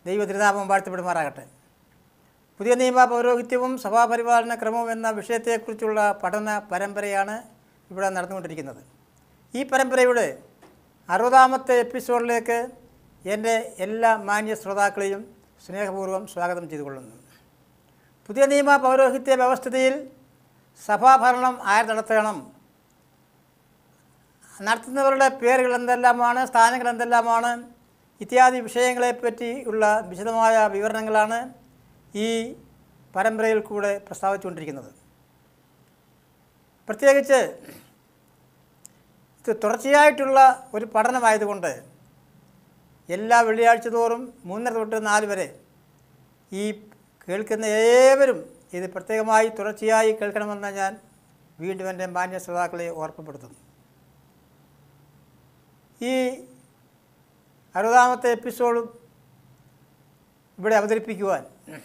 ദൈവ തിരുനാമം വാഴ്ത്തപ്പെടുമാറാകട്ടെ പുതിയ നിയമ പൗരോഹിത്യവും സഭാപരിപാലന ക്രമവും എന്ന വിഷയത്തെക്കുറിച്ചുള്ള പഠന പരമ്പരയാണ് ഇവിടെ നടന്നുകൊണ്ടിരിക്കുന്നത് ഈ പരമ്പരയുടെ അറുപതാമത്തെ എപ്പിസോഡിലേക്ക് എൻ്റെ എല്ലാ മാന്യ ശ്രോതാക്കളെയും സ്നേഹപൂർവ്വം സ്വാഗതം ചെയ്തുകൊള്ളുന്നു പുതിയ നിയമ പൗരോഹിത്യ വ്യവസ്ഥിതിയിൽ സഭാഭരണം ആര് നടത്തണം നടത്തുന്നവരുടെ പേരുകൾ എന്തെല്ലാമാണ് സ്ഥാനങ്ങൾ എന്തെല്ലാമാണ് ഇത്യാദി വിഷയങ്ങളെപ്പറ്റി ഉള്ള വിശദമായ വിവരണങ്ങളാണ് ഈ പരമ്പരയിൽ കൂടെ പ്രസ്താവിച്ചുകൊണ്ടിരിക്കുന്നത് പ്രത്യേകിച്ച് ഇത് തുടർച്ചയായിട്ടുള്ള ഒരു പഠനമായതുകൊണ്ട് എല്ലാ വെള്ളിയാഴ്ച തോറും മൂന്നര തൊട്ട് നാല് വരെ ഈ കേൾക്കുന്ന ഏവരും ഇത് പ്രത്യേകമായി തുടർച്ചയായി കേൾക്കണമെന്ന് ഞാൻ വീണ്ടും എൻ്റെ മാന്യ ശ്രോതാക്കളെ ഓർമ്മപ്പെടുത്തുന്നു ഈ അറുപതാമത്തെ എപ്പിസോഡും ഇവിടെ അവതരിപ്പിക്കുവാൻ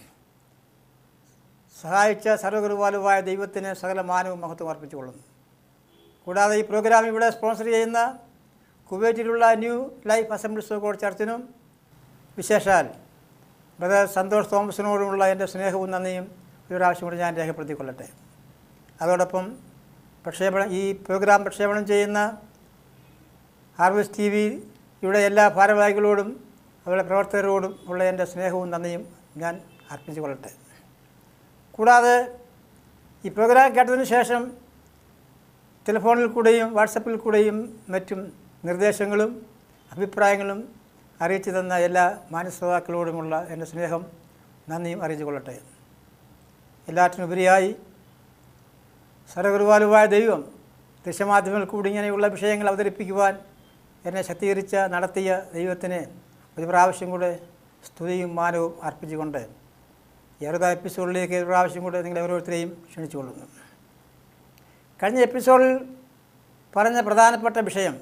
സഹായിച്ച സർവഗുരുവാലുവായ ദൈവത്തിന് സകല മാനവും മഹത്വം അർപ്പിച്ചുകൊള്ളുന്നു കൂടാതെ ഈ പ്രോഗ്രാം ഇവിടെ സ്പോൺസർ ചെയ്യുന്ന കുവൈറ്റിലുള്ള new life assemblies of God ചർച്ചിനും വിശേഷാൽ ബ്രദർ സന്തോഷ് തോമസിനോടുമുള്ള എൻ്റെ സ്നേഹവും നന്ദിയും ഒരു പ്രാവശ്യം കൂടി ഞാൻ രേഖപ്പെടുത്തിക്കൊള്ളട്ടെ അതോടൊപ്പം പ്രക്ഷേപണം ഈ പ്രോഗ്രാം പ്രക്ഷേപണം ചെയ്യുന്ന ഹാർവസ്റ്റ് ടി വിയുടെ എല്ലാ ഭാരവാഹികളോടും അവരുടെ പ്രവർത്തകരോടും ഉള്ള എൻ്റെ സ്നേഹവും നന്ദിയും ഞാൻ അർപ്പിച്ചു കൊള്ളട്ടെ കൂടാതെ ഈ പ്രോഗ്രാം കേട്ടതിന് ശേഷം ടെലിഫോണിൽ കൂടെയും വാട്സപ്പിൽ കൂടെയും മറ്റും നിർദ്ദേശങ്ങളും അഭിപ്രായങ്ങളും അറിയിച്ചു തന്ന എല്ലാ മാനശ്രോതാക്കളോടുമുള്ള എൻ്റെ സ്നേഹം നന്ദിയും അറിയിച്ചു കൊള്ളട്ടെ എല്ലാറ്റിനുപരിയായി സർവഗുരുവാലുവായ ദൈവം ദൃശ്യമാധ്യമങ്ങളിൽ കൂടി ഇങ്ങനെയുള്ള വിഷയങ്ങൾ അവതരിപ്പിക്കുവാൻ എന്നെ ശക്തീകരിച്ച നടത്തിയ ദൈവത്തിന് ഒരു പ്രാവശ്യം കൂടെ സ്തുതിയും മാനവും അർപ്പിച്ചുകൊണ്ട് ഈ അറുപത് എപ്പിസോഡിലേക്ക് ഒരു പ്രാവശ്യം കൂടെ നിങ്ങളെ ഓരോരുത്തരെയും ക്ഷണിച്ചുകൊള്ളുന്നു കഴിഞ്ഞ എപ്പിസോഡിൽ പറഞ്ഞ പ്രധാനപ്പെട്ട വിഷയം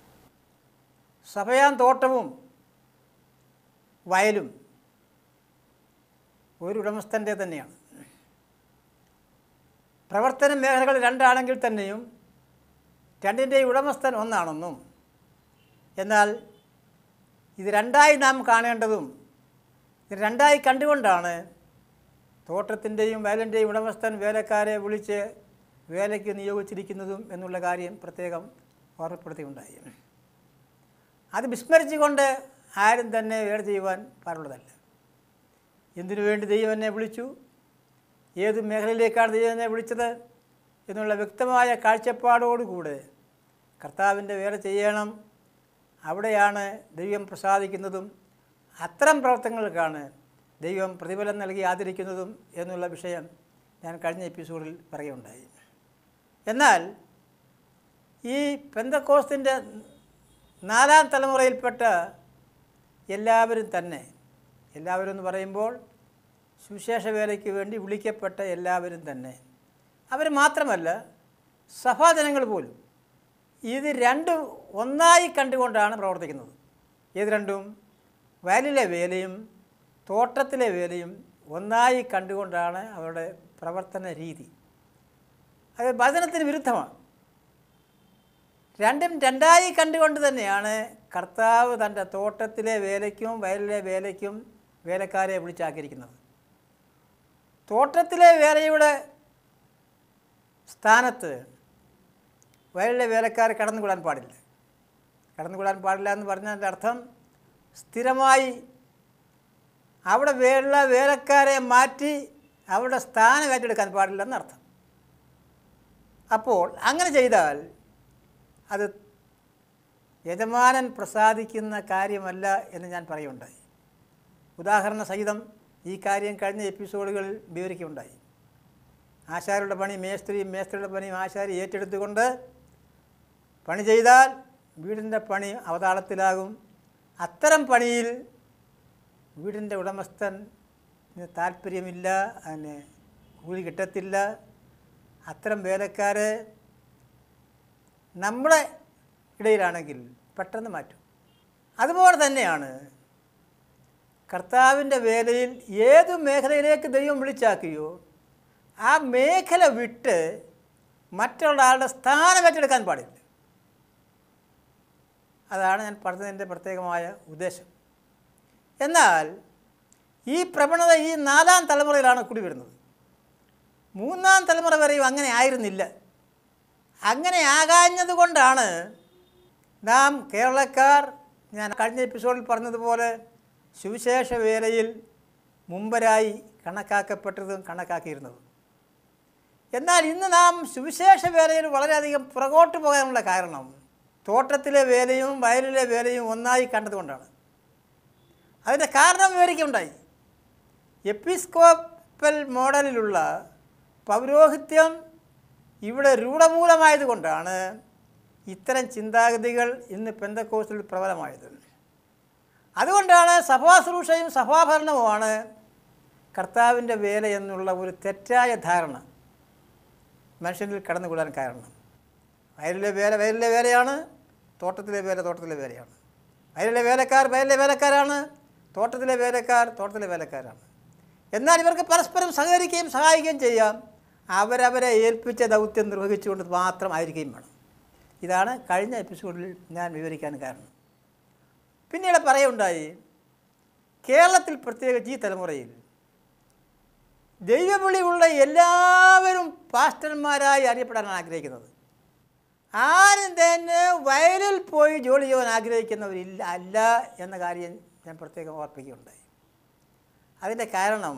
സഭയാൻ തോട്ടവും വയലും ഒരു ഉടമസ്ഥൻ്റെ തന്നെയാണ് പ്രവർത്തന മേഖലകൾ രണ്ടാണെങ്കിൽ തന്നെയും രണ്ടിൻ്റെ ഉടമസ്ഥൻ ഒന്നാണെന്നും എന്നാൽ ഇത് രണ്ടായി നാം കാണേണ്ടതും ഇത് രണ്ടായി കണ്ടുകൊണ്ടാണ് തോട്ടത്തിൻ്റെയും വയലിൻ്റെയും ഉടമസ്ഥൻ വേലക്കാരെ വിളിച്ച് വേലയ്ക്ക് നിയോഗിച്ചിരിക്കുന്നതും എന്നുള്ള കാര്യം പ്രത്യേകം ഓർമ്മപ്പെടുത്തിയുണ്ടായി അത് വിസ്മരിച്ചുകൊണ്ട് ആരും തന്നെ വേല ചെയ്യുവാൻ പാടുള്ളതല്ല എന്തിനു വേണ്ടി ദൈവം എന്നെ വിളിച്ചു ഏത് മേഖലയിലേക്കാണ് ദൈവം എന്നെ വിളിച്ചത് എന്നുള്ള വ്യക്തമായ കാഴ്ചപ്പാടോടുകൂടെ കർത്താവിൻ്റെ വേല ചെയ്യണം അവിടെയാണ് ദൈവം പ്രസാദിക്കുന്നതും അത്തരം പ്രവർത്തനങ്ങൾക്കാണ് ദൈവം പ്രതിഫലം നൽകി ആദരിക്കുന്നതും എന്നുള്ള വിഷയം ഞാൻ കഴിഞ്ഞ എപ്പിസോഡിൽ പറയുകയുണ്ടായി എന്നാൽ ഈ പെന്തക്കോസ്തിൻ്റെ നാലാം തലമുറയിൽപ്പെട്ട എല്ലാവരും തന്നെ എല്ലാവരും എന്ന് പറയുമ്പോൾ സുവിശേഷ വേലയ്ക്ക് വേണ്ടി വിളിക്കപ്പെട്ട എല്ലാവരും തന്നെ അവർ മാത്രമല്ല സഭാജനങ്ങൾ പോലും ഇത് രണ്ടും ഒന്നായി കണ്ടുകൊണ്ടാണ് പ്രവർത്തിക്കുന്നത് ഏത് രണ്ടും വയലിലെ വേലയും തോട്ടത്തിലെ വേലയും ഒന്നായി കണ്ടുകൊണ്ടാണ് അവരുടെ പ്രവർത്തന രീതി അത് വചനത്തിന് വിരുദ്ധമാണ് രണ്ടും രണ്ടായി കണ്ടുകൊണ്ട് തന്നെയാണ് കർത്താവ് തൻ്റെ തോട്ടത്തിലെ വേലയ്ക്കും വയലിലെ വേലയ്ക്കും വേലക്കാരെ വിളിച്ചാക്കിയിരിക്കുന്നത് തോട്ടത്തിലെ വേലയുടെ സ്ഥാനത്ത് വയലിലെ വേലക്കാർ കടന്നുകൂടാൻ പാടില്ല കടന്നുകൂടാൻ പാടില്ല എന്ന് പറഞ്ഞതിൻ്റെ അർത്ഥം സ്ഥിരമായി അവിടെ വേല വേലക്കാരെ മാറ്റി അവരുടെ സ്ഥാനം ഏറ്റെടുക്കാൻ പാടില്ലെന്ന് അർത്ഥം അപ്പോൾ അങ്ങനെ ചെയ്താൽ അത് യജമാനൻ പ്രസാദിക്കുന്ന കാര്യമല്ല എന്ന് ഞാൻ പറയുണ്ടായി ഉദാഹരണ സഹിതം ഈ കാര്യം കഴിഞ്ഞ എപ്പിസോഡുകളിൽ വിവരിക്കുകയുണ്ടായി ആശാരിയുടെ പണി മേസ്ത്രി മേസ്ത്രിയുടെ പണി ആശാരി ഏറ്റെടുത്തുകൊണ്ട് പണി ചെയ്താൽ വീടിൻ്റെ പണി അവതാളത്തിലാകും അത്തരം പണിയിൽ വീടിൻ്റെ ഉടമസ്ഥന് താല്പര്യമില്ല അതിന് കൂലി കിട്ടത്തില്ല അത്തരം വേലക്കാരെ നമ്മുടെ ഇടയിലാണെങ്കിൽ പെട്ടെന്ന് മാറ്റും അതുപോലെ തന്നെയാണ് കർത്താവിൻ്റെ വേലയിൽ ഏത് മേഖലയിലേക്ക് ദൈവം വിളിച്ചാക്കിയോ ആ മേഖല വിട്ട് മറ്റുള്ള ആളുടെ സ്ഥാനം ഏറ്റെടുക്കാൻ പാടില്ല അതാണ് ഞാൻ പറഞ്ഞതിൻ്റെ പ്രത്യേകമായ ഉദ്ദേശം എന്നാൽ ഈ പ്രവണത ഈ നാലാം തലമുറയിലാണ് കൂടി വരുന്നത് മൂന്നാം തലമുറ വരെയും അങ്ങനെ ആയിരുന്നില്ല അങ്ങനെ ആകാഞ്ഞത് കൊണ്ടാണ് നാം കേരളക്കാർ ഞാൻ കഴിഞ്ഞ എപ്പിസോഡിൽ പറഞ്ഞതുപോലെ സുവിശേഷ വേലയിൽ മുമ്പരായി കണക്കാക്കപ്പെട്ടതും കണക്കാക്കിയിരുന്നതും എന്നാൽ ഇന്ന് നാം സുവിശേഷ വേലയിൽ വളരെയധികം പുറകോട്ട് പോകാനുള്ള കാരണം തോട്ടത്തിലെ വേലയും വയലിലെ വേലയും ഒന്നായി കണ്ടതുകൊണ്ടാണ് അതിൻ്റെ കാരണം വിവരിക്കുണ്ടായി എപ്പിസ്കോപ്പൽ മോഡലിലുള്ള പൗരോഹിത്യം ഇവിടെ രൂഢമൂലമായതുകൊണ്ടാണ് ഇത്തരം ചിന്താഗതികൾ ഇന്ന് പെന്തക്കോസിൽ പ്രബലമായത് അതുകൊണ്ടാണ് സഭാശുശ്രൂഷയും സഭാഭരണവുമാണ് കർത്താവിൻ്റെ വേല എന്നുള്ള ഒരു തെറ്റായ ധാരണ മനുഷ്യനിൽ കടന്നുകൂടാൻ കാരണം വയലിലെ വേല വയലിലെ വേലയാണ് തോട്ടത്തിലെ വേല തോട്ടത്തിലെ വേലയാണ് വയലിലെ വേലക്കാർ വയലിലെ വേലക്കാരാണ് തോട്ടത്തിലെ വേലക്കാർ തോട്ടത്തിലെ വേലക്കാരാണ് എന്നാൽ ഇവർക്ക് പരസ്പരം സഹകരിക്കുകയും സഹായിക്കുകയും ചെയ്യാം അവരവരെ ഏൽപ്പിച്ച ദൗത്യം നിർവഹിച്ചുകൊണ്ട് മാത്രമായിരിക്കുകയും വേണം ഇതാണ് കഴിഞ്ഞ എപ്പിസോഡിൽ ഞാൻ വിവരിക്കാൻ കാരണം പിന്നീട് പറയുണ്ടായി കേരളത്തിൽ പ്രത്യേകിച്ച് ഈ തലമുറയിൽ ദൈവവിളിയുള്ള എല്ലാവരും പാസ്റ്റർമാരായി അറിയപ്പെടാനാണ് ആഗ്രഹിക്കുന്നത് ആരും തന്നെ വയലിൽ പോയി ജോലി ചെയ്യാൻ ആഗ്രഹിക്കുന്നവരില്ല അല്ല എന്ന കാര്യം ഞാൻ പ്രത്യേകം ഓർപ്പിക്കുകയുണ്ടായി അതിൻ്റെ കാരണം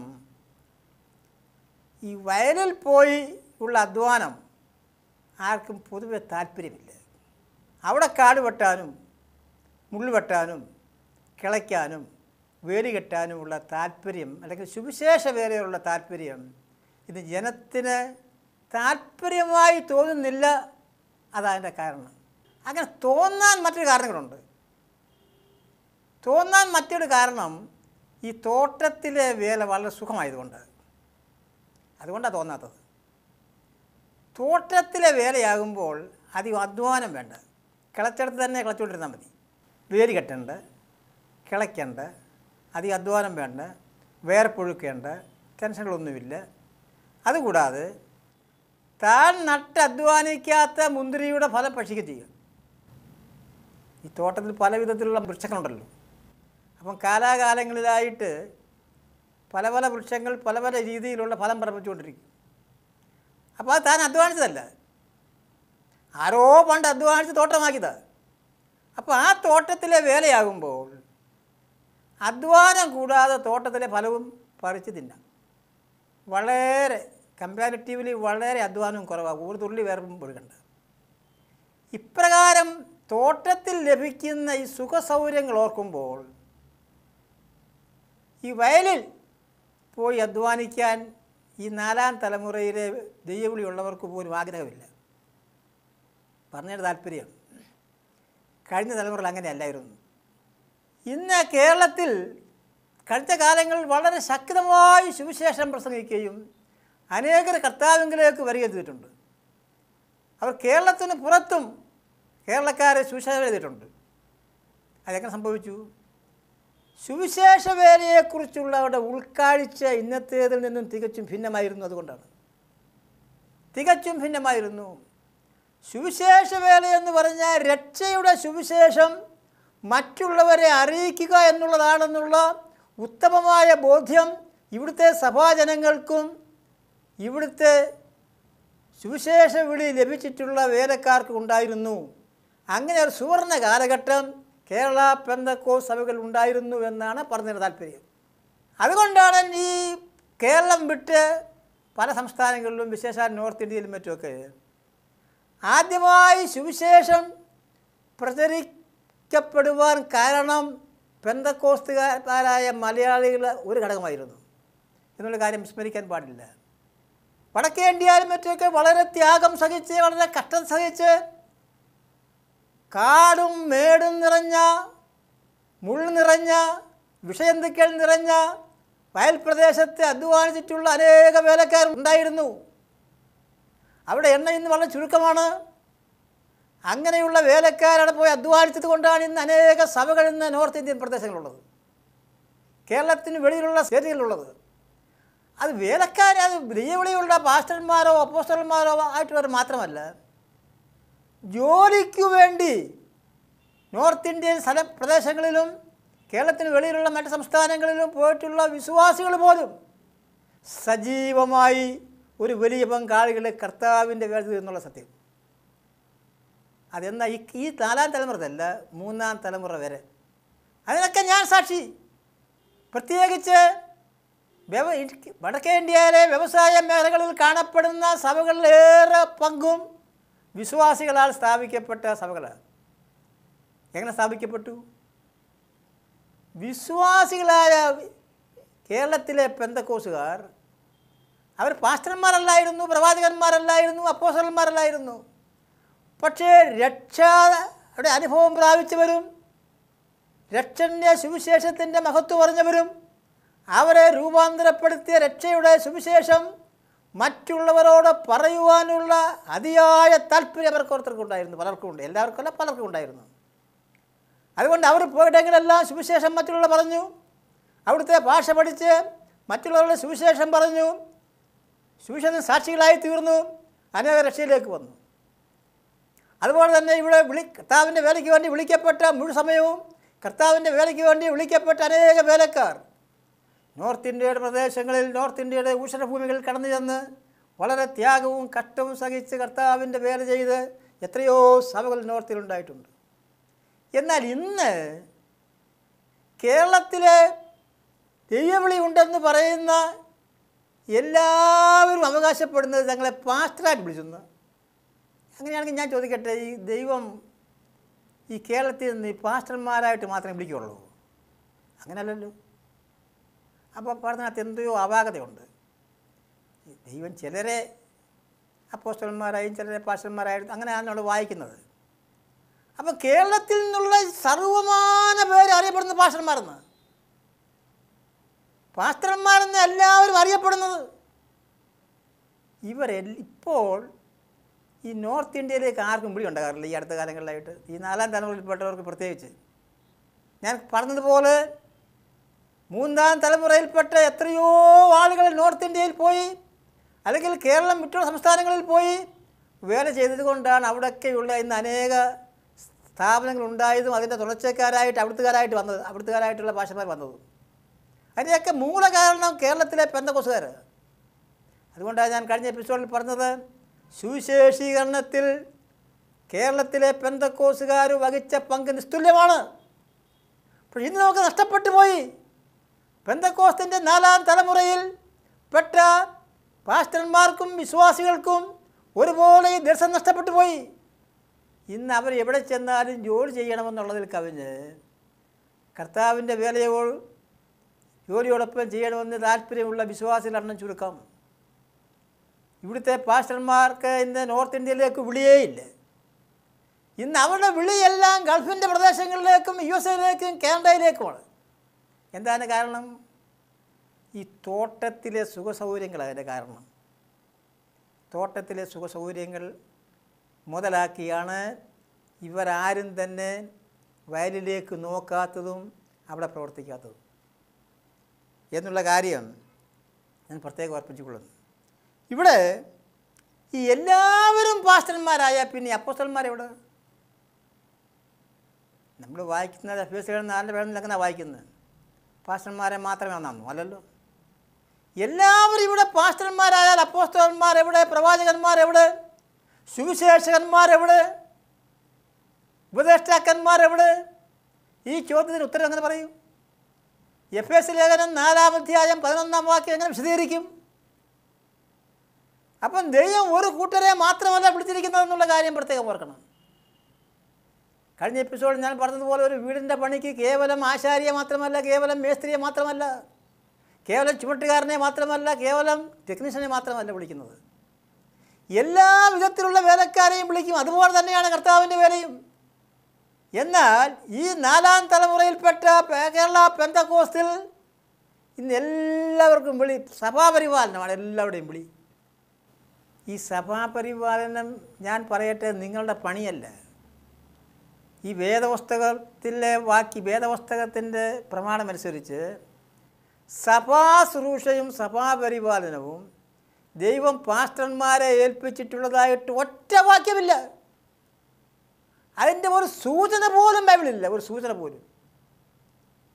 ഈ വയലിൽ പോയി ഉള്ള അധ്വാനം ആർക്കും പൊതുവെ താല്പര്യമില്ല അവിടെ കാട് വെട്ടാനും മുള്ളു വെട്ടാനും കിളയ്ക്കാനും വേലി കെട്ടാനുമുള്ള താല്പര്യം അല്ലെങ്കിൽ സുവിശേഷ വേലയുള്ള താല്പര്യം ഇത് ജനത്തിന് താല്പര്യമായി തോന്നുന്നില്ല അതതിൻ്റെ കാരണം അങ്ങനെ തോന്നാൻ മറ്റൊരു കാരണങ്ങളുണ്ട് തോന്നാൻ മറ്റൊരു കാരണം ഈ തോട്ടത്തിലെ വേല വളരെ സുഖമായതുകൊണ്ട് അതുകൊണ്ടാണ് തോന്നാത്തത് തോട്ടത്തിലെ വേലയാകുമ്പോൾ അധികം അധ്വാനം വേണ്ട കിളച്ചെടുത്ത് തന്നെ കിളച്ചുകൊണ്ടിരുന്നാൽ മതി വേലി കെട്ടണ്ട കിളയ്ക്കണ്ട അധികം അധ്വാനം വേണ്ട വേർപ്പൊഴുക്കേണ്ട ടെൻഷനുകളൊന്നുമില്ല അതുകൂടാതെ താൻ നട്ട് അധ്വാനിക്കാത്ത മുന്തിരിയുടെ ഫലം ഭക്ഷിക്കുക ചെയ്യും ഈ തോട്ടത്തിൽ പല വിധത്തിലുള്ള വൃക്ഷങ്ങളുണ്ടല്ലോ അപ്പം കാലാകാലങ്ങളിലായിട്ട് പല പല വൃക്ഷങ്ങൾ പല പല രീതിയിലുള്ള ഫലം പറപ്പിച്ചുകൊണ്ടിരിക്കും അപ്പോൾ അത് താൻ അധ്വാനിച്ചതല്ല ആരോ പണ്ട് അധ്വാനിച്ച് തോട്ടമാക്കിയതാണ് അപ്പോൾ ആ തോട്ടത്തിലെ വേലയാകുമ്പോൾ അധ്വാനം കൂടാതെ തോട്ടത്തിലെ ഫലവും പറിച്ച് തിന്നാം വളരെ കമ്പാരിറ്റീവ്ലി വളരെ അധ്വാനവും കുറവാണ് ഒരു തുള്ളി വേർപ്പും ഒഴുകണ്ട ഇപ്രകാരം തോട്ടത്തിൽ ലഭിക്കുന്ന ഈ സുഖസൗകര്യങ്ങൾ ഓർക്കുമ്പോൾ ഈ വയലിൽ പോയി അധ്വാനിക്കാൻ ഈ നാലാം തലമുറയിലെ ദൈവവിളിയുള്ളവർക്ക് പോലും ആഗ്രഹമില്ല പറഞ്ഞതിൻ്റെ താല്പര്യം കഴിഞ്ഞ തലമുറയിൽ അങ്ങനെയല്ലായിരുന്നു ഇന്ന് കേരളത്തിൽ കഴിഞ്ഞ കാലങ്ങളിൽ വളരെ ശക്തമായി സുവിശേഷം പ്രസംഗിക്കുകയും അനേകർ കർത്താവിങ്കിലേക്ക് വരികയും ചെയ്തിട്ടുണ്ട് അവർ കേരളത്തിന് പുറത്തും കേരളക്കാരെ സുവിശേഷം ചെയ്തിട്ടുണ്ട് അതെങ്ങനെ സംഭവിച്ചു സുവിശേഷ വേലയെക്കുറിച്ചുള്ള അവരുടെ ഉൾക്കാഴ്ച ഇന്നത്തേതിൽ നിന്നും തികച്ചും ഭിന്നമായിരുന്നു അതുകൊണ്ടാണ് തികച്ചും ഭിന്നമായിരുന്നു സുവിശേഷ വേല എന്ന് പറഞ്ഞാൽ രക്ഷയുടെ സുവിശേഷം മറ്റുള്ളവരെ അറിയിക്കുക എന്നുള്ളതാണെന്നുള്ള ഉത്തമമായ ബോധ്യം ഇവിടുത്തെ സഭാജനങ്ങൾക്കും ഇവിടുത്തെ സുവിശേഷ വിളി ലഭിച്ചിട്ടുള്ള വേലക്കാർക്ക് ഉണ്ടായിരുന്നു അങ്ങനെ ഒരു സുവർണ കാലഘട്ടം കേരള പെന്തക്കോ സഭകൾ ഉണ്ടായിരുന്നു എന്നാണ് പറഞ്ഞതിന് താല്പര്യം അതുകൊണ്ടാണ് ഈ കേരളം വിട്ട് പല സംസ്ഥാനങ്ങളിലും വിശേഷാൽ നോർത്ത് ഇന്ത്യയിലും മറ്റുമൊക്കെ ആദ്യമായി സുവിശേഷം പ്രചരിക്കപ്പെടുവാൻ കാരണം പെന്തക്കോസ്തുകാരായ മലയാളികൾ ഒരു ഘടകമായിരുന്നു എന്നുള്ള കാര്യം വിസ്മരിക്കാൻ പാടില്ല വടക്കേ ഇന്ത്യയിലും മറ്റുമൊക്കെ വളരെ ത്യാഗം സഹിച്ച് വളരെ കഷ്ടം സഹിച്ച് കാടും മേടും നിറഞ്ഞ മുൾ നിറഞ്ഞ വിഷയന്തുക്കൾ നിറഞ്ഞ വയൽ പ്രദേശത്തെ അധ്വാനിച്ചിട്ടുള്ള അനേക വേലക്കാർ ഉണ്ടായിരുന്നു അവിടെ എണ്ണ ഇന്ന് വളരെ ചുരുക്കമാണ് അങ്ങനെയുള്ള വേലക്കാരവിടെ പോയി അധ്വാനിച്ചത് കൊണ്ടാണ് ഇന്ന് അനേക സഭകൾ ഇന്ന് നോർത്ത് ഇന്ത്യൻ പ്രദേശങ്ങളുള്ളത് കേരളത്തിന് വെളിയിലുള്ള സ്റ്റേറ്റുകളിലുള്ളത് അത് വേലക്കാർ അത് ദൈവവിളിയുള്ള പാസ്റ്റർമാരോ അപ്പോസ്റ്റർമാരോ ആയിട്ടുള്ളവർ മാത്രമല്ല ജോലിക്കു വേണ്ടി നോർത്ത് ഇന്ത്യൻ സ്ഥല പ്രദേശങ്ങളിലും കേരളത്തിന് വെളിയിലുള്ള മറ്റ് സംസ്ഥാനങ്ങളിലും പോയിട്ടുള്ള വിശ്വാസികൾ പോലും സജീവമായി ഒരു വലിയ പങ്കാളികളെ കർത്താവിൻ്റെ വേദത്തിൽ എന്നുള്ള സത്യം അതെന്നാ ഈ ഈ നാലാം തലമുറതല്ല മൂന്നാം തലമുറ വരെ അതിനൊക്കെ ഞാൻ സാക്ഷി പ്രത്യേകിച്ച് വ്യവ ഇടുക്കി- വടക്കേ ഇന്ത്യയിലെ വ്യവസായ മേഖലകളിൽ കാണപ്പെടുന്ന സഭകളിലേറെ പങ്കും വിശ്വാസികളാൽ സ്ഥാപിക്കപ്പെട്ട സഭകളാണ് എങ്ങനെ സ്ഥാപിക്കപ്പെട്ടു വിശ്വാസികളായ കേരളത്തിലെ പെന്തക്കോസുകാർ അവർ പാസ്റ്റർമാരല്ലായിരുന്നു പ്രവാചകന്മാരല്ലായിരുന്നു അപ്പോസലന്മാരല്ലായിരുന്നു പക്ഷേ രക്ഷയുടെ അനുഭവം പ്രാപിച്ചവരും രക്ഷണ്യ സുവിശേഷത്തിൻ്റെ മഹത്വം പറഞ്ഞവരും അവരെ രൂപാന്തരപ്പെടുത്തിയ രക്ഷയുടെ സുവിശേഷം മറ്റുള്ളവരോട് പറയുവാനുള്ള അതിയായ താല്പര്യം അവർക്ക് ഓരോരുത്തർക്കും ഉണ്ടായിരുന്നു പലർക്കും ഉണ്ട് എല്ലാവർക്കും അല്ല പലർക്കും ഉണ്ടായിരുന്നു അതുകൊണ്ട് അവർ പോയിട്ടെങ്കിലെല്ലാം സുവിശേഷം മറ്റുള്ളവർ പറഞ്ഞു അവിടുത്തെ ഭാഷ പഠിച്ച് മറ്റുള്ളവരുടെ സുവിശേഷം പറഞ്ഞു സുവിശേഷം സാക്ഷികളായി തീർന്നു അനേക രക്ഷയിലേക്ക് വന്നു അതുപോലെ തന്നെ ഇവിടെ വിളി കർത്താവിൻ്റെ വേലയ്ക്ക് വേണ്ടി വിളിക്കപ്പെട്ട മുഴു സമയവും കർത്താവിൻ്റെ വേലയ്ക്ക് വേണ്ടി വിളിക്കപ്പെട്ട അനേക വേലക്കാർ നോർത്ത് ഇന്ത്യയുടെ പ്രദേശങ്ങളിൽ നോർത്ത് ഇന്ത്യയുടെ ഊഷരഭൂമികളിൽ കടന്നു ചെന്ന് വളരെ ത്യാഗവും കഷ്ടവും സഹിച്ച് കർത്താവിൻ്റെ വേല ചെയ്ത് എത്രയോ സഭകൾ നോർത്തിലുണ്ടായിട്ടുണ്ട് എന്നാൽ ഇന്ന് കേരളത്തിലെ ദൈവവിളി ഉണ്ടെന്ന് പറയുന്ന എല്ലാവരും അവകാശപ്പെടുന്നത് തങ്ങളെ പാസ്റ്ററായിട്ട് വിളിച്ചെന്ന് അങ്ങനെയാണെങ്കിൽ ഞാൻ ചോദിക്കട്ടെ ഈ ദൈവം ഈ കേരളത്തിൽ നിന്ന് ഈ പാസ്റ്റർമാരായിട്ട് മാത്രമേ വിളിക്കുകയുള്ളൂ അങ്ങനെയല്ലല്ലോ അപ്പോൾ പറഞ്ഞതിനകത്ത് എന്തോ അപാകതയുണ്ട് ഈ ദൈവം ചിലരെ അപ്പോസ്റ്റലന്മാരായും ചിലരെ പാസ്റ്റർമാരായും അങ്ങനെയാണ് നമ്മൾ വായിക്കുന്നത് അപ്പോൾ കേരളത്തിൽ നിന്നുള്ള സർവമാന പേര് അറിയപ്പെടുന്ന പാസ്റ്റർമാരെന്ന് പാസ്റ്റർമാരെന്ന് എല്ലാവരും അറിയപ്പെടുന്നത് ഇവരെ ഇപ്പോൾ ഈ നോർത്ത് ഇന്ത്യയിലേക്ക് ആർക്കും വിളി ഉണ്ടാകാറില്ല ഈ അടുത്ത കാലങ്ങളിലായിട്ട് ഈ നാലാം തലമുറയിൽപ്പെട്ടവർക്ക് പ്രത്യേകിച്ച് ഞാൻ പറഞ്ഞതുപോലെ മൂന്നാം തലമുറയിൽപ്പെട്ട എത്രയോ ആളുകൾ നോർത്ത് ഇന്ത്യയിൽ പോയി അല്ലെങ്കിൽ കേരളം മറ്റുള്ള സംസ്ഥാനങ്ങളിൽ പോയി വേല ചെയ്തതുകൊണ്ടാണ് അവിടെയൊക്കെയുള്ള ഇന്ന് അനേക സ്ഥാപനങ്ങൾ ഉണ്ടായതും അതിൻ്റെ തുടർച്ചക്കാരായിട്ട് അവിടുത്തുകാരായിട്ട് വന്നത് അവിടുത്തുകാരായിട്ടുള്ള ഭാഷമാർ വന്നതും അതിൻ്റെയൊക്കെ മൂല കാരണം കേരളത്തിലെ പെന്തക്കോസുകാർ അതുകൊണ്ടാണ് ഞാൻ കഴിഞ്ഞ എപ്പിസോഡിൽ പറഞ്ഞത് സുവിശേഷീകരണത്തിൽ കേരളത്തിലെ പെന്തക്കോസുകാർ വഹിച്ച പങ്ക് നിസ്തുല്യമാണ് പക്ഷെ ഇന്ന് നമുക്ക് നഷ്ടപ്പെട്ടു പോയി പെന്തക്കോസ്തിൻ്റെ നാലാം തലമുറയിൽ പെട്ട പാസ്റ്റർമാർക്കും വിശ്വാസികൾക്കും ഒരുപോലെ ഈ ദർശനം നഷ്ടപ്പെട്ടു പോയി ഇന്ന് അവർ എവിടെ ചെന്നാലും ജോലി ചെയ്യണമെന്നുള്ളതിൽ കവിഞ്ഞ് കർത്താവിൻ്റെ വേലയോ ജോലിയോടൊപ്പം ചെയ്യണമെന്ന് താല്പര്യമുള്ള വിശ്വാസികൾ എണ്ണം ചുരുക്കം ഇവിടുത്തെ പാസ്റ്റർമാർക്ക് ഇന്ന് നോർത്ത് ഇന്ത്യയിലേക്ക് വിളിയേയില്ല ഇന്ന് അവരുടെ വിളിയെല്ലാം ഗൾഫിൻ്റെ പ്രദേശങ്ങളിലേക്കും യു എസ് എയിലേക്കും കാനഡയിലേക്കുമാണ് എന്താണ് കാരണം ഈ തോട്ടത്തിലെ സുഖസൗകര്യങ്ങൾ അതിൻ്റെ കാരണം തോട്ടത്തിലെ സുഖസൗകര്യങ്ങൾ മുതലാക്കിയാണ് ഇവരാരും തന്നെ വയലിലേക്ക് നോക്കാത്തതും അവിടെ പ്രവർത്തിക്കാത്തതും എന്നുള്ള കാര്യം ഞാൻ പ്രത്യേകം ഓർപ്പിച്ചുകൊള്ളുന്നു ഇവിടെ ഈ എല്ലാവരും പാസ്റ്റർമാരായ പിന്നെ അപ്പോസ്റ്റന്മാരെവിടെ നമ്മൾ വായിക്കുന്നത് അഭ്യസികൾ നാലിൻ്റെ പേരിൽ എങ്ങനെ വായിക്കുന്നത് പാസ്റ്റർമാരെ മാത്രമേ ഒന്നാന്നു അല്ലല്ലോ എല്ലാവരും ഇവിടെ പാസ്റ്റർമാരായാൽ അപ്പോസ്റ്റന്മാർ എവിടെ പ്രവാചകന്മാർ എവിടെ സുവിശേഷകന്മാർ എവിടെ ഉപദേഷ്ടാക്കന്മാർ എവിടെ ഈ ചോദ്യത്തിന് ഉത്തരം എങ്ങനെ പറയും എഫ് എസ് ലേഖനം നാലാം അധ്യായം പതിനൊന്നാം വാക്യം എങ്ങനെ വിശദീകരിക്കും അപ്പം ദൈവം ഒരു കൂട്ടരെ മാത്രമല്ല വിളിച്ചിരിക്കുന്നതെന്നുള്ള കാര്യം പ്രത്യേകം ഓർക്കണം കഴിഞ്ഞ എപ്പിസോഡിൽ ഞാൻ പറഞ്ഞതുപോലെ ഒരു വീടിൻ്റെ പണിക്ക് കേവലം ആശാരിയെ മാത്രമല്ല കേവലം മേസ്ത്രിയെ മാത്രമല്ല കേവലം ചുമട്ടുകാരനെ മാത്രമല്ല കേവലം ടെക്നീഷ്യനെ മാത്രമല്ല വിളിക്കുന്നത് എല്ലാ വിധത്തിലുള്ള വേലക്കാരെയും വിളിക്കും അതുപോലെ തന്നെയാണ് കർത്താവിൻ്റെ വേലയും എന്നാൽ ഈ നാലാം തലമുറയിൽപ്പെട്ട പേ- കേരള പെന്തക്കോസ്തിൽ ഇന്ന് എല്ലാവർക്കും വിളി സഭാപരിപാലനമാണ് എല്ലാവരുടെയും വിളി ഈ സഭാപരിപാലനം ഞാൻ പറയട്ടെ നിങ്ങളുടെ പണിയല്ല ഈ വേദപുസ്തകത്തിലെ വാക്കി വേദപുസ്തകത്തിൻ്റെ പ്രമാണമനുസരിച്ച് സഭാശുശ്രൂഷയും സഭാപരിപാലനവും ദൈവം പാസ്റ്റർമാരെ ഏൽപ്പിച്ചിട്ടുള്ളതായിട്ട് ഒറ്റ വാക്യമില്ല അതിൻ്റെ ഒരു സൂചന പോലും ബൈബിളില്ല ഒരു സൂചന പോലും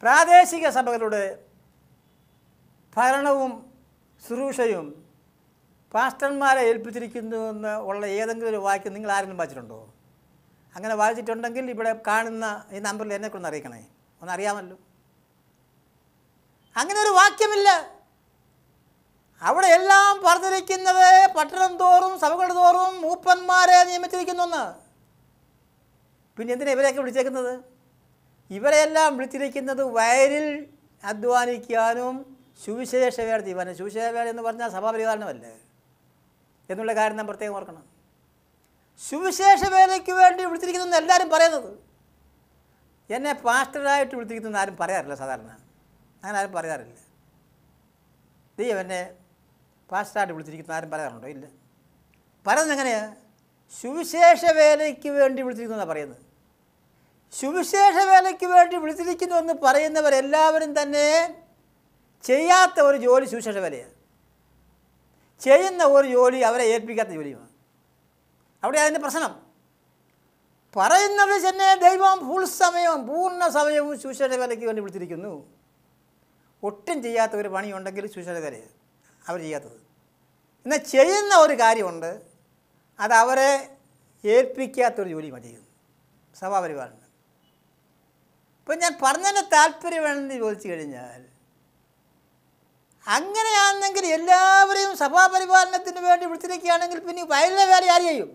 പ്രാദേശിക സഭകളുടെ ഭരണവും ശുശ്രൂഷയും പാസ്റ്റർമാരെ ഏൽപ്പിച്ചിരിക്കുന്നു എന്ന് ഉള്ള ഏതെങ്കിലും ഒരു വാക്യം നിങ്ങൾ ആരെങ്കിലും വായിച്ചിട്ടുണ്ടോ അങ്ങനെ വായിച്ചിട്ടുണ്ടെങ്കിൽ ഇവിടെ കാണുന്ന ഈ നമ്പറിൽ എന്നെ കൊണ്ട് അറിയിക്കണേ ഒന്ന് അറിയാമല്ലോ അങ്ങനെ ഒരു വാക്യമില്ല അവിടെ എല്ലാം പറഞ്ഞിരിക്കുന്നത് പട്ടണം തോറും സഭകൾ തോറും മൂപ്പന്മാരെ നിയമിച്ചിരിക്കുന്നു പിന്നെ എന്തിനാ ഇവരെയൊക്കെ വിളിച്ചേക്കുന്നത് ഇവരെയെല്ലാം വിളിച്ചിരിക്കുന്നത് വയലിൽ അധ്വാനിക്കാനും സുവിശേഷ വേല ചെയ്യുവാനും സുവിശേഷ വേല എന്ന് പറഞ്ഞാൽ സഭാപരിപാലനമല്ലേ എന്നുള്ള കാര്യം നാം പ്രത്യേകം ഓർക്കണം സുവിശേഷ വേലയ്ക്ക് വേണ്ടി വിളിച്ചിരിക്കുന്നു എല്ലാവരും പറയുന്നത് എന്നെ പാസ്റ്ററായിട്ട് വിളിച്ചിരിക്കുന്നു ആരും പറയാറില്ല സാധാരണ അങ്ങനെ ആരും പറയാറില്ല ദൈവം എന്നെ പാസ്റ്ററായിട്ട് വിളിച്ചിരിക്കുന്ന ആരും പറയാറുണ്ടോ ഇല്ല പറയുന്നത് എങ്ങനെയാണ് സുവിശേഷ വേലയ്ക്ക് വേണ്ടി വിളിച്ചിരിക്കുന്നു എന്നാണ് പറയുന്നത് സുവിശേഷ വേലയ്ക്ക് വേണ്ടി വിളിച്ചിരിക്കുന്നു എന്ന് പറയുന്നവരെല്ലാവരും തന്നെ ചെയ്യാത്ത ഒരു ജോലി സുവിശേഷ വേലയാണ് ചെയ്യുന്ന ഒരു ജോലി അവരെ ഏൽപ്പിക്കാത്ത ജോലിയുമാണ് അവിടെ അതിൻ്റെ പ്രശ്നം പറയുന്നത് തന്നെ ദൈവം ഫുൾ സമയവും പൂർണ്ണ സമയവും സുവിശേഷ വേലയ്ക്ക് വേണ്ടി വിളിച്ചിരിക്കുന്നു ഒട്ടും ചെയ്യാത്ത ഒരു പണിയുണ്ടെങ്കിൽ സുവിശേഷ വേലയാണ് അവർ ചെയ്യാത്തത് എന്നാൽ ചെയ്യുന്ന ഒരു കാര്യമുണ്ട് അത് അവരെ ഏൽപ്പിക്കാത്തൊരു ജോലിയുമാണ് ചെയ്യുന്നത് സഭാപരിപാലനം ഇപ്പം ഞാൻ പറഞ്ഞതിൻ്റെ താല്പര്യം വേണമെന്ന് ചോദിച്ചു കഴിഞ്ഞാൽ അങ്ങനെയാണെങ്കിൽ എല്ലാവരെയും സഭാപരിപാലനത്തിന് വേണ്ടി വിളിച്ചിരിക്കുകയാണെങ്കിൽ പിന്നെ ഈ വയലിലെ വേല ആര് ചെയ്യും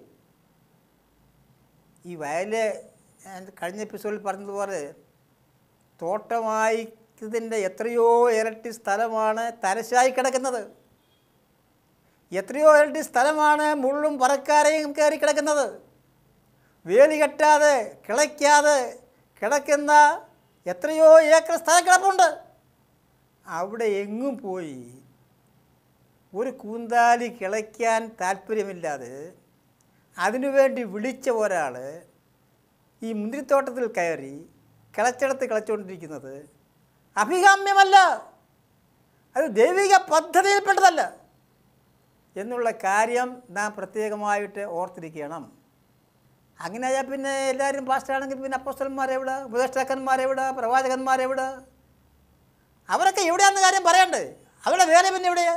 ഈ വയല് ഞാൻ കഴിഞ്ഞ എപ്പിസോഡിൽ പറഞ്ഞതുപോലെ തോട്ടമായി ഇതിൻ്റെ എത്രയോ ഇരട്ടി സ്ഥലമാണ് തരശായി കിടക്കുന്നത് എത്രയോ ഇരട്ടി സ്ഥലമാണ് മുള്ളും പറക്കാരെയും കയറി കിടക്കുന്നത് വേലി കെട്ടാതെ കിളയ്ക്കാതെ കിടക്കുന്ന എത്രയോ ഏക്കർ സ്ഥലം കിടപ്പുണ്ട് അവിടെ എങ്ങും പോയി ഒരു കൂന്താലി കിളയ്ക്കാൻ താല്പര്യമില്ലാതെ അതിനുവേണ്ടി വിളിച്ച ഒരാൾ ഈ മുന്തിരിത്തോട്ടത്തിൽ കയറി കിളച്ചിടത്ത് കിളച്ചുകൊണ്ടിരിക്കുന്നത് അഭികാമ്യമല്ല അത് ദൈവിക പദ്ധതിയിൽപ്പെട്ടതല്ല എന്നുള്ള കാര്യം നാം പ്രത്യേകമായിട്ട് ഓർത്തിരിക്കണം അങ്ങനെയായാൽ പിന്നെ എല്ലാവരും പാസ്റ്റാണെങ്കിൽ പിന്നെ അപ്പോസ്റ്റന്മാരെവിടെ ഉപദേഷ്ടാക്കന്മാരെവിടെ പ്രവാചകന്മാരെവിടെ അവരൊക്കെ എവിടെയാണെന്ന് കാര്യം പറയണ്ടേ അവരുടെ വേല പിന്നെ എവിടെയാ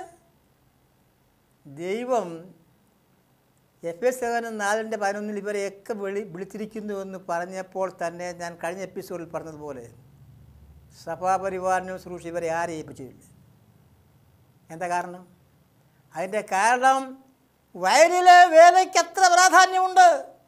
ദൈവം എഫ് എസ് സെവനും നാലിൻ്റെ പതിനൊന്നിൽ ഇവരെയൊക്കെ വിളി വിളിച്ചിരിക്കുന്നു എന്ന് പറഞ്ഞപ്പോൾ തന്നെ ഞാൻ കഴിഞ്ഞ എപ്പിസോഡിൽ പറഞ്ഞതുപോലെ സഭാപരിവാറിനും ശുശ്രൂഷ ഇവരെ ആരെ ഏൽപ്പിച്ചില്ല എന്താ കാരണം അതിൻ്റെ കാരണം വയലിലെ വേലയ്ക്ക് എത്ര പ്രാധാന്യമുണ്ട്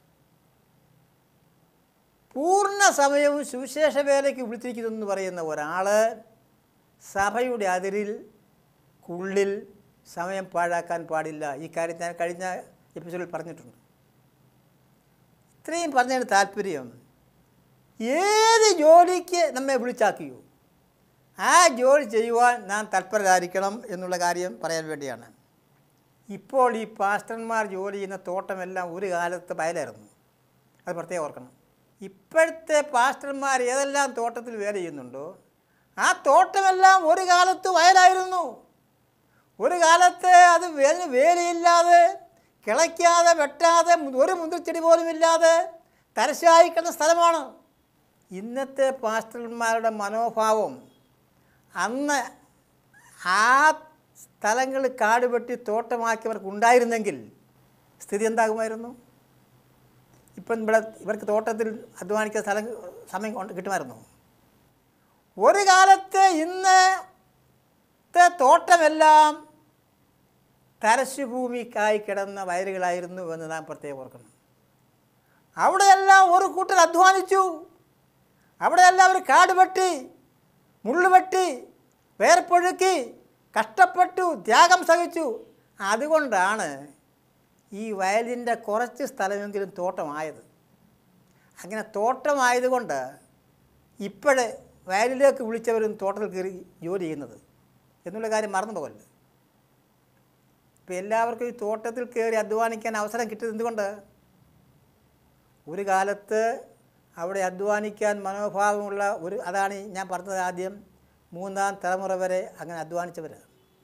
പൂർണ്ണ സമയവും സുവിശേഷ വേലയ്ക്ക് വിളിച്ചിരിക്കുന്നു എന്ന് പറയുന്ന ഒരാൾ സഭയുടെ അതിരിൽ ഉള്ളിൽ സമയം പാഴാക്കാൻ പാടില്ല ഈ കാര്യം ഞാൻ കഴിഞ്ഞ എപ്പിസോഡിൽ പറഞ്ഞിട്ടുണ്ട് ഇത്രയും പറഞ്ഞതിന് താല്പര്യം ഏത് ജോലിക്ക് നമ്മെ വിളിച്ചാക്കിയോ ആ ജോലി ചെയ്യുവാൻ നാം തൽപരരായിരിക്കണം എന്നുള്ള കാര്യം പറയാൻ വേണ്ടിയാണ് ഇപ്പോൾ ഈ പാസ്റ്റർമാർ ജോലി ചെയ്യുന്ന തോട്ടമെല്ലാം ഒരു കാലത്ത് വയലായിരുന്നു അത് പ്രത്യേകം ഓർക്കണം ഇപ്പോഴത്തെ പാസ്റ്റർമാർ ഏതെല്ലാം തോട്ടത്തിൽ വേല ചെയ്യുന്നുണ്ടോ ആ തോട്ടമെല്ലാം ഒരു കാലത്ത് വയലായിരുന്നു ഒരു കാലത്ത് അത് വേല വേലയില്ലാതെ കിളയ്ക്കാതെ വെട്ടാതെ മു- ഒരു മുന്തിരിച്ചെടി പോലും ഇല്ലാതെ തരശായി കിടന്ന സ്ഥലമാണ് ഇന്നത്തെ പാസ്റ്റർമാരുടെ മനോഭാവം അന്ന് ആ സ്ഥലങ്ങൾ കാട് വെട്ടി തോട്ടമാക്കിയവർക്ക് ഉണ്ടായിരുന്നെങ്കിൽ സ്ഥിതി എന്താകുമായിരുന്നു ഇപ്പം ഇവിടെ ഇവർക്ക് തോട്ടത്തിൽ അധ്വാനിക്കുന്ന സ്ഥലം സമയം കൊണ്ട് കിട്ടുമായിരുന്നു ഒരു കാലത്ത് ഇന്നത്തെ തോട്ടമെല്ലാം തരശുഭൂമിക്കായി കിടന്ന വയലുകളായിരുന്നു എന്ന് നാം പ്രത്യേകം ഓർക്കണം അവിടെയെല്ലാം ഒരു കൂട്ടർ അധ്വാനിച്ചു അവിടെയെല്ലാം അവർ കാട് വെട്ടി മുള്ളു വെട്ടി വേർപ്പൊഴുക്കി കഷ്ടപ്പെട്ടു ത്യാഗം സഹിച്ചു അതുകൊണ്ടാണ് ഈ വയലിൻ്റെ കുറച്ച് സ്ഥലമെങ്കിലും തോട്ടമായത് അങ്ങനെ തോട്ടമായതുകൊണ്ട് ഇപ്പോഴേ വയലിലേക്ക് വിളിച്ചവരും തോട്ടത്തിൽ കയറി ജോലി ചെയ്യുന്നത് എന്നുള്ള കാര്യം മറന്നു പോകല്ലേ ഇപ്പം എല്ലാവർക്കും ഈ തോട്ടത്തിൽ കയറി അധ്വാനിക്കാൻ അവസരം കിട്ടിയത് എന്തുകൊണ്ട് ഒരു കാലത്ത് അവിടെ അധ്വാനിക്കാൻ മനോഭാവമുള്ള ഒരു അതാണ് ഈ ഞാൻ പറഞ്ഞത് ആദ്യം മൂന്നാം തലമുറ വരെ അങ്ങനെ അധ്വാനിച്ചവർ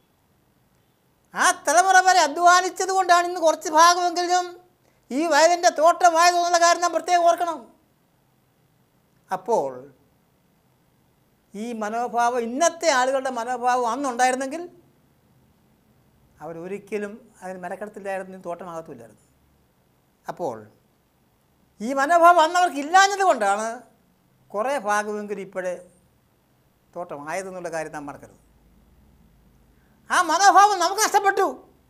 ആ തലമുറ വരെ അധ്വാനിച്ചത് കൊണ്ടാണ് ഇന്ന് കുറച്ച് ഭാഗമെങ്കിലും ഈ വയലിൻ്റെ തോട്ടമായതെന്നുള്ള കാര്യം നാം പ്രത്യേകം ഓർക്കണം അപ്പോൾ ഈ മനോഭാവം ഇന്നത്തെ ആളുകളുടെ മനോഭാവം അന്നുണ്ടായിരുന്നെങ്കിൽ അവരൊരിക്കലും അതിന് മെനക്കെടുത്തില്ലായിരുന്നു തോട്ടമാകത്തുമില്ലായിരുന്നു അപ്പോൾ ഈ മനോഭാവം അന്നവർക്ക് ഇല്ലാഞ്ഞത് കൊണ്ടാണ് കുറേ ഭാഗമെങ്കിലും ഇപ്പോഴേ തോട്ടമായതെന്നുള്ള കാര്യം നാം മറക്കരുത് ആ മനോഭാവം നമുക്ക് നഷ്ടപ്പെട്ടു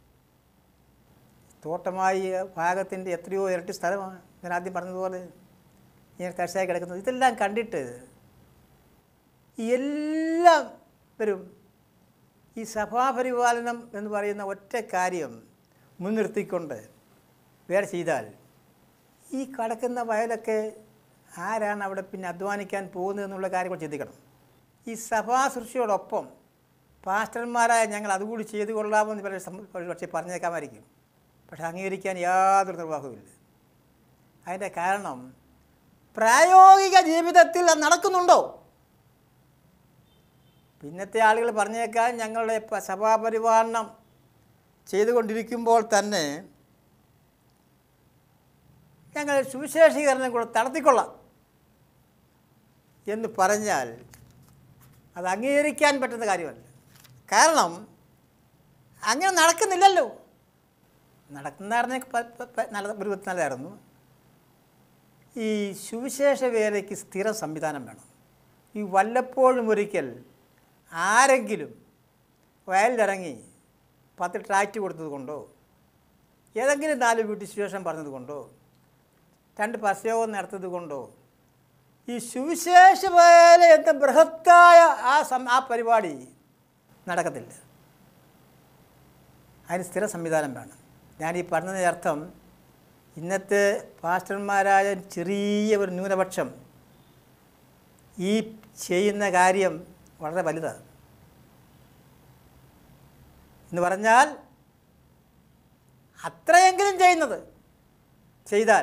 തോട്ടമായി ഭാഗത്തിൻ്റെ എത്രയോ ഇരട്ടി സ്ഥലമാണ് ഞാൻ ആദ്യം പറഞ്ഞതുപോലെ ഇങ്ങനെ തരിശായി കിടക്കുന്നത് ഇതെല്ലാം കണ്ടിട്ട് ഈ എല്ലാം വരും ഈ സഭാപരിപാലനം എന്ന് പറയുന്ന ഒറ്റ കാര്യം മുൻനിർത്തിക്കൊണ്ട് വേറെ ചെയ്താൽ ഈ കിടക്കുന്ന വയലൊക്കെ ആരാണ് അവിടെ പിന്നെ അധ്വാനിക്കാൻ പോകുന്നത് എന്നുള്ള കാര്യം കൂടി ചിന്തിക്കണം ഈ സഭാ സൃഷ്ടിയോടൊപ്പം പാസ്റ്റർമാരായ ഞങ്ങൾ അതുകൂടി ചെയ്തു കൊള്ളാമെന്ന് ഇവരെ സം- പക്ഷേ പറഞ്ഞേക്കാമായിരിക്കും പക്ഷെ അംഗീകരിക്കാൻ യാതൊരു നിർവാഹവുമില്ല അതിൻ്റെ കാരണം പ്രായോഗിക ജീവിതത്തിൽ അത് നടക്കുന്നുണ്ടോ പിന്നത്തെ ആളുകൾ പറഞ്ഞേക്കാൻ ഞങ്ങളുടെ പ- സഭാപരിപാലനം ചെയ്തുകൊണ്ടിരിക്കുമ്പോൾ തന്നെ ഞങ്ങൾ സുവിശേഷീകരണം കൂടെ നടത്തിക്കൊള്ളാം എന്ന് പറഞ്ഞാൽ അത് അംഗീകരിക്കാൻ പറ്റുന്ന കാര്യമല്ല കാരണം അങ്ങനെ നടക്കുന്നില്ലല്ലോ നടക്കുന്നതായിരുന്നെ പ- പ- പ- നല്ല ഒരു നല്ലതായിരുന്നു ഈ സുവിശേഷ വേലയ്ക്ക് സ്ഥിര സംവിധാനം വേണം ഈ വല്ലപ്പോഴും ഒരിക്കൽ ആരെങ്കിലും വയലിലിറങ്ങി പത്ത് ട്രാക്റ്റ് കൊടുത്തത് കൊണ്ടോ ഏതെങ്കിലും നാല് വീട്ടിൽ സുവിശേഷം പറഞ്ഞത് കൊണ്ടോ രണ്ട് പശയോഗം നടത്തത് കൊണ്ടോ ഈ സുവിശേഷ വേല എന്ന ബൃഹത്തായ ആ സം ആ പരിപാടി നടക്കത്തില്ല അതിന് സ്ഥിര സംവിധാനം വേണം ഞാൻ ഈ പറഞ്ഞതിൻ്റെ അർത്ഥം ഇന്നത്തെ പാസ്റ്റർമാരായ ചെറിയ ഒരു ന്യൂനപക്ഷം ഈ ചെയ്യുന്ന കാര്യം വളരെ വലുതാണ് എന്ന് പറഞ്ഞാൽ അത്രയെങ്കിലും ചെയ്യുന്നത് ചെയ്താൽ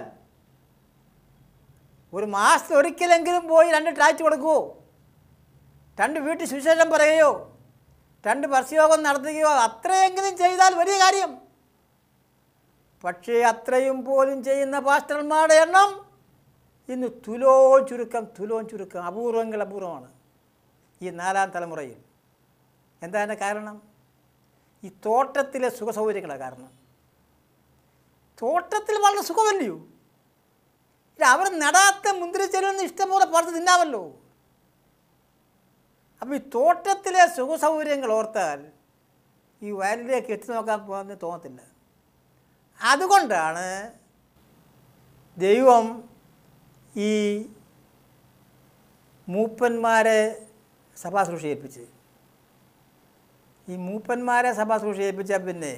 ഒരു മാസത്തിൽ ഒരിക്കലെങ്കിലും പോയി രണ്ട് ട്രാക്റ്റ് കൊടുക്കുമോ രണ്ട് വീട്ടിൽ സുവിശേഷം പറയുകയോ രണ്ട് വർഷയോഗം നടത്തുകയോ അത്രയെങ്കിലും ചെയ്താൽ വലിയ കാര്യം പക്ഷേ അത്രയും പോലും ചെയ്യുന്ന പാസ്റ്റർമാരുടെ എണ്ണം ഇന്ന് തുലോം ചുരുക്കം തുലോം ചുരുക്കം അപൂർവങ്ങൾ അപൂർവമാണ് ഈ നാലാം തലമുറയിൽ എന്താ അതിൻ്റെ കാരണം ഈ തോട്ടത്തിലെ സുഖസൗകര്യങ്ങളാണ് കാരണം തോട്ടത്തിൽ വളരെ സുഖമല്ലയോ ഇല്ല അവർ നടാത്ത മുന്തിരിച്ചെരുവെന്ന് ഇഷ്ടംപോലെ പുറത്ത് തിന്നാമല്ലോ അപ്പോൾ ഈ തോട്ടത്തിലെ സുഖസൗകര്യങ്ങൾ ഓർത്താൽ ഈ വയലിലേക്ക് എത്തി നോക്കാൻ പോകുന്ന തോന്നത്തില്ല അതുകൊണ്ടാണ് ദൈവം ഈ മൂപ്പന്മാരെ സഭാശുശ്രൂഷ ഏൽപ്പിച്ച് ഈ മൂപ്പന്മാരെ സഭാശുശ്രൂഷ ഏൽപ്പിച്ചാൽ പിന്നെ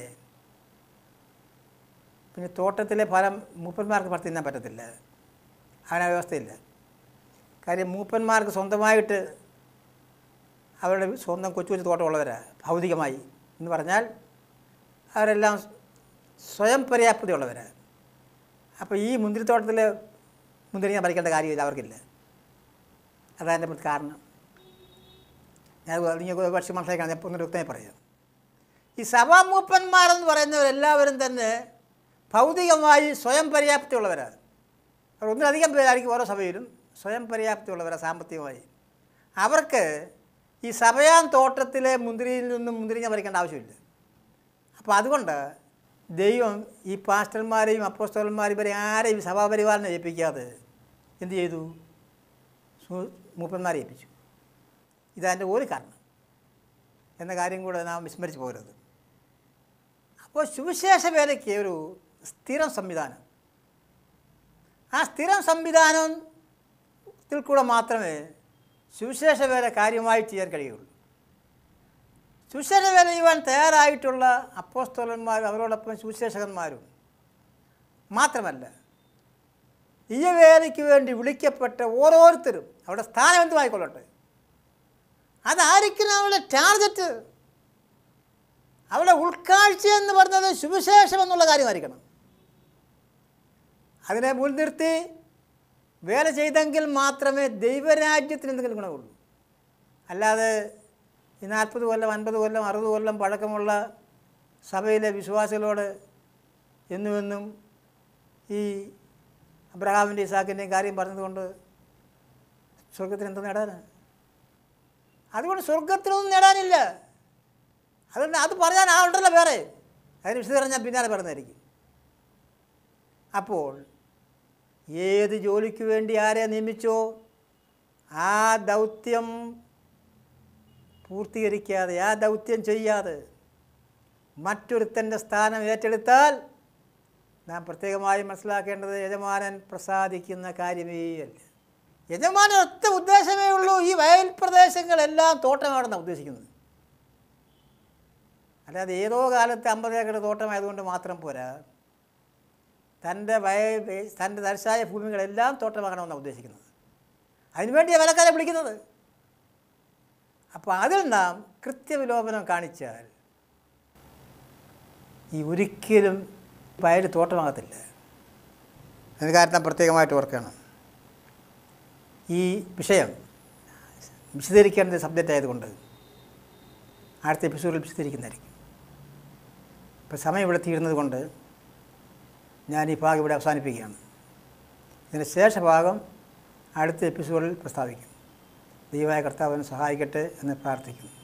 പിന്നെ തോട്ടത്തിലെ ഫലം മൂപ്പന്മാർക്ക് പുറത്ത് തിന്നാൻ പറ്റത്തില്ല അങ്ങനെ വ്യവസ്ഥയില്ല കാര്യം മൂപ്പന്മാർക്ക് സ്വന്തമായിട്ട് അവരുടെ സ്വന്തം കൊച്ചു കൊച്ചു തോട്ടമുള്ളവരാണ് ഭൗതികമായി എന്ന് പറഞ്ഞാൽ അവരെല്ലാം സ്വയം പര്യാപ്തതയുള്ളവരാണ് അപ്പോൾ ഈ മുന്തിരിത്തോട്ടത്തിൽ മുന്തിരിങ്ങ പറിക്കേണ്ട കാര്യമില്ല അവർക്കില്ല അതതിൻ്റെ കാരണം ഞാൻ നിങ്ങൾക്ക് ഒരു പക്ഷേ മനസ്സിലാക്കാൻ ഞാൻ ഒന്ന് വ്യക്തമായി പറയാം ഈ സഭാമൂപ്പന്മാരെന്ന് പറയുന്നവരെല്ലാവരും തന്നെ ഭൗതികമായി സ്വയം പര്യാപ്തിയുള്ളവരാണ് അവർ ഒന്നിലധികം പേരായിരിക്കും ഓരോ സഭയിലും സ്വയം പര്യാപ്തിയുള്ളവരാണ് സാമ്പത്തികമായി അവർക്ക് ഈ സഭയാൻ തോട്ടത്തിലെ മുന്തിരിയിൽ നിന്നും മുന്തിരിങ്ങ പറിക്കേണ്ട ആവശ്യമില്ല അപ്പോൾ അതുകൊണ്ട് ദൈവം ഈ പാസ്റ്റർമാരെയും അപ്പോസ്തലന്മാരെയും ഇവരെ ആരെയും സഭാപരിപാലനം ഏൽപ്പിക്കാതെ എന്ത് ചെയ്തു സു- മൂപ്പന്മാരെ ഏൽപ്പിച്ചു ഇതതിൻ്റെ ഒരു കാരണം എന്ന കാര്യം കൂടെ നാം വിസ്മരിച്ച് പോകരുത് അപ്പോൾ സുവിശേഷ വേലയ്ക്ക് ഒരു സ്ഥിരം സംവിധാനം ആ സ്ഥിരം സംവിധാനത്തിൽ കൂടെ മാത്രമേ സുവിശേഷ വേല കാര്യമായി ചെയ്യാൻ കഴിയുള്ളൂ സുവിശേഷ വേല ചെയ്യുവാൻ തയ്യാറായിട്ടുള്ള അപ്പോസ്തോലന്മാരും അവരോടൊപ്പം സുവിശേഷകന്മാരും മാത്രമല്ല ഈ വേലയ്ക്ക് വേണ്ടി വിളിക്കപ്പെട്ട ഓരോരുത്തരും അവിടെ സ്ഥാനം എന്തുമായിക്കൊള്ളട്ടെ അതായിരിക്കണം അവളുടെ ടാർഗറ്റ് അവളുടെ ഉൾക്കാഴ്ച എന്ന് പറഞ്ഞത് സുവിശേഷം എന്നുള്ള കാര്യമായിരിക്കണം അതിനെ മുൻനിർത്തി വേല ചെയ്തെങ്കിൽ മാത്രമേ ദൈവരാജ്യത്തിന് എന്തെങ്കിലും ഗുണമുള്ളൂ അല്ലാതെ ഈ നാൽപ്പത് കൊല്ലം അൻപത് കൊല്ലം അറുപത് കൊല്ലം പഴക്കമുള്ള സഭയിലെ വിശ്വാസികളോട് എന്നുമെന്നും ഈ അബ്രഹാമിൻ്റെ ഇസാക്കിൻ്റെയും കാര്യം പറഞ്ഞതുകൊണ്ട് സ്വർഗത്തിന് എന്താ നേടാനാണ് അതുകൊണ്ട് സ്വർഗത്തിലൊന്നും നേടാനില്ല അതുകൊണ്ട് അത് പറയാൻ ആളുണ്ടല്ലോ വേറെ അതിന് വിശദീകരണം ഞാൻ പിന്നാലെ പറഞ്ഞതായിരിക്കും അപ്പോൾ ഏത് ജോലിക്ക് വേണ്ടി ആരെ നിയമിച്ചോ ആ ദൗത്യം പൂർത്തീകരിക്കാതെ ആ ദൗത്യം ചെയ്യാതെ മറ്റൊരുത്തൻ്റെ സ്ഥാനം ഏറ്റെടുത്താൽ നാം പ്രത്യേകമായി മനസ്സിലാക്കേണ്ടത് യജമാനൻ പ്രസാദിക്കുന്ന കാര്യമേ അല്ല യജമാനൻ ഒറ്റ ഉദ്ദേശമേ ഉള്ളൂ ഈ വയൽ പ്രദേശങ്ങളെല്ലാം തോട്ടമാണെന്നാണ് ഉദ്ദേശിക്കുന്നത് അല്ലാതെ ഏതോ കാലത്ത് അമ്പത് ഏക്കർ തോട്ടമായതുകൊണ്ട് മാത്രം പോരാ തൻ്റെ വയ തൻ്റെ തരിശായ ഭൂമികളെല്ലാം തോട്ടമാക്കണമെന്നാണ് ഉദ്ദേശിക്കുന്നത് അതിനുവേണ്ടിയാണ് വിലക്കാരെ വിളിക്കുന്നത് അപ്പോൾ അതിൽ നാം കൃത്യവിലോപനം കാണിച്ചാൽ ഈ ഒരിക്കലും വയൽ തോട്ടമാകത്തില്ല അതിന് കാരണം പ്രത്യേകമായിട്ട് ഓർക്കണം ഈ വിഷയം വിശദീകരിക്കേണ്ട സബ്ജക്റ്റ് ആയതുകൊണ്ട് അടുത്ത എപ്പിസോഡിൽ വിശദീകരിക്കുന്നതായിരിക്കും ഇപ്പോൾ സമയം ഇവിടെ തീരുന്നത് കൊണ്ട് ഞാൻ ഈ ഭാഗം ഇവിടെ അവസാനിപ്പിക്കുകയാണ് ഇതിൻ്റെ ശേഷഭാഗം അടുത്ത എപ്പിസോഡിൽ പ്രസ്താവിക്കും ദൈവമായ കർത്താവിനെ സഹായിക്കട്ടെ എന്ന് പ്രാർത്ഥിക്കുന്നു